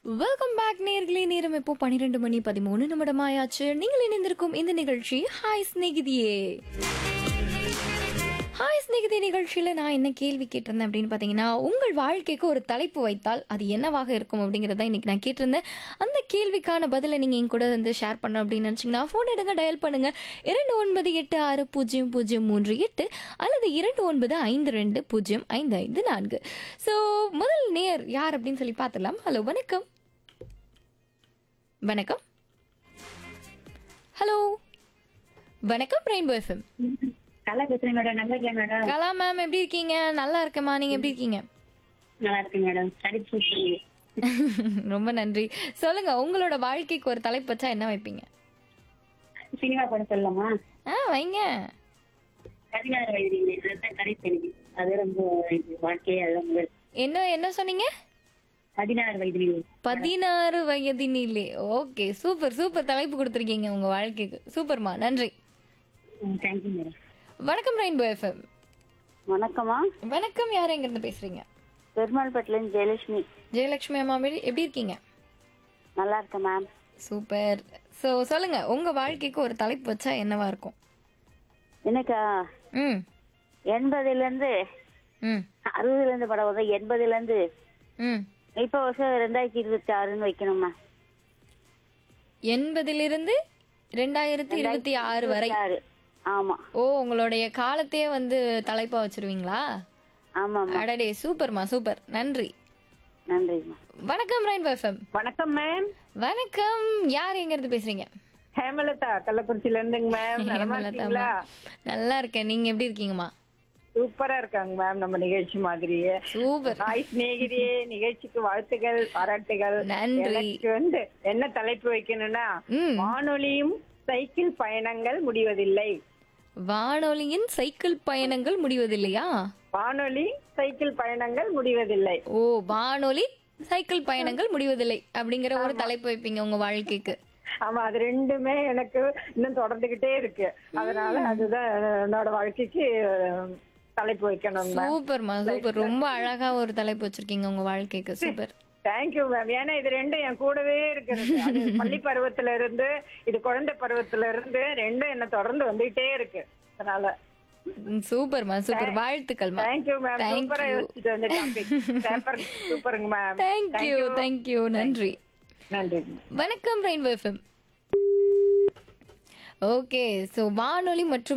Welcome back நேர்களே நேரம் இப்போ பன்னிரெண்டு மணி பதிமூணு நிமிடமாயாச்சு நீங்கள் இணைந்திருக்கும் இந்த நிகழ்ச்சி ஹாய் ஸ்நேகிதியே ஹாய் ஸ்நேகிதி நிகழ்ச்சியில் நான் என்ன கேள்வி கேட்டிருந்தேன் அப்படின்னு பார்த்தீங்கன்னா உங்கள் வாழ்க்கைக்கு ஒரு தலைப்பு வைத்தால் அது என்னவாக இருக்கும் அப்படிங்கிறத இன்னைக்கு நான் கேட்டிருந்தேன் அந்த கேள்விக்கான பதிலை நீங்கள் என் கூட வந்து ஷேர் பண்ண அப்படின்னு நினச்சிங்கன்னா ஃபோன் எடுங்க டயல் பண்ணுங்க இரண்டு ஒன்பது எட்டு ஆறு பூஜ்ஜியம் பூஜ்ஜியம் மூன்று எட்டு அல்லது இரண்டு ஒன்பது ஐந்து ரெண்டு பூஜ்ஜியம் ஐந்து ஐந்து நான்கு ஸோ முதல் நேர் யார் அப்படின்னு சொல்லி பார்த்துடலாம் ஹலோ வணக்கம் வணக்கம் ஹலோ வணக்கம் ரெயின்போ எஃப்எம் நல்லா பேசுறேன் மேடம் நல்லா இருக்கேன் மேடம் கலா மேம் எப்படி இருக்கீங்க நல்லா இருக்கேம்மா நீங்க எப்படி இருக்கீங்க நல்லா இருக்கேன் மேடம் ஸ்டடி சூப்பர் ரொம்ப நன்றி சொல்லுங்க உங்களோட வாழ்க்கைக்கு ஒரு தலைப்பு வச்சா என்ன வைப்பீங்க சினிமா படம் சொல்லலாமா ஆ வைங்க பதினாறு வயது அதுதான் கடைசி எனக்கு அது ரொம்ப இது வாழ்க்கையே அது ரொம்ப என்ன என்ன சொன்னீங்க பதினாறு வயது பதினாறு வயதினிலே ஓகே சூப்பர் சூப்பர் தலைப்பு கொடுத்துருக்கீங்க உங்க வாழ்க்கைக்கு சூப்பர்மா நன்றி தேங்க்யூ மேடம் வணக்கம் ரெயின்போ எஃப்எம் வணக்கம்மா வணக்கம் யார் எங்கிருந்து பேசுறீங்க பெருமாள்பட்டிலேருந்து ஜெயலட்சுமி ஜெயலட்சுமி அம்மா எப்படி எப்படி இருக்கீங்க நல்லா இருக்கேன் மேம் சூப்பர் ஸோ சொல்லுங்க உங்க வாழ்க்கைக்கு ஒரு தலைப்பு வச்சா என்னவா இருக்கும் எனக்கா ம் எண்பதுல இருந்து ம் அறுபதுல இருந்து படம் வரும் எண்பதுல இருந்து ம் இப்ப வருஷம் ரெண்டாயிரத்தி இருபத்தி ஆறுன்னு வைக்கணும்மா எண்பதிலிருந்து ரெண்டாயிரத்தி இருபத்தி ஆறு வரை ஆறு ஆமா ஓ உங்களுடைய காலத்தையே வந்து தலைப்பா வச்சிருவீங்களா ஆமாம்மா அடடே சூப்பர்மா சூப்பர் நன்றி நன்றிம்மா வணக்கம் ரெயின்போ எஃப்எம் வணக்கம் மேம் வணக்கம் யார் எங்க இருந்து பேசுறீங்க ஹேமலதா கள்ளக்குறிச்சில இருந்துங்க மேம் நலமா இருக்கீங்களா நல்லா இருக்கேன் நீங்க எப்படி இருக்கீங்கம்மா சூப்பரா இருக்காங்க மேம் நம்ம நிகழ்ச்சி மாதிரியே சூப்பர் ஹாய் சிநேகிதியே நிகழ்ச்சிக்கு வாழ்த்துகள் பாராட்டுகள் நன்றி எனக்கு வந்து என்ன தலைப்பு வைக்கணும்னா ம் வானொலியும் சைக்கிள் பயணங்கள் முடிவதில்லை வானொலியின் சைக்கிள் பயணங்கள் முடிவதில்லையா வானொலி சைக்கிள் பயணங்கள் முடிவதில்லை ஓ வானொலி சைக்கிள் பயணங்கள் முடிவதில்லை அப்படிங்கிற ஒரு தலைப்பு வைப்பீங்க உங்க வாழ்க்கைக்கு ஆமா அது ரெண்டுமே எனக்கு இன்னும் தொடர்ந்துகிட்டே இருக்கு அதனால அதுதான் என்னோட வாழ்க்கைக்கு அஹ், தலைப்பு வைக்கணும் மேம் சூப்பர்மா சூப்பர் ரொம்ப அழகா ஒரு தலைப்பு வச்சிருக்கீங்க உங்க வாழ்க்கைக்கு சூப்பர் தேங்க்யூ மேம் ஏன்னா இது ரெண்டும் என் கூடவே இருக்கிறது அது பள்ளி பருவத்துல இருந்து இது குழந்தை பருவத்துல இருந்து ரெண்டும் என்ன தொடர்ந்து வந்துகிட்டே இருக்கு அதனால சூப்பர்மா சூப்பர் வாழ்த்துக்கள்மா தேங்க்யூ மேம் Thank சூப்பரா you. யோசிச்சுட்டு வந்து டாபிக் பேப்பர் சூப்பருங்க மேம் தேங்க்யூ தேங்க்யூ நன்றி நன்றி வணக்கம் ரெயின்போ எஃப்எம் ஓகே ஸோ வானொலி மற்றும்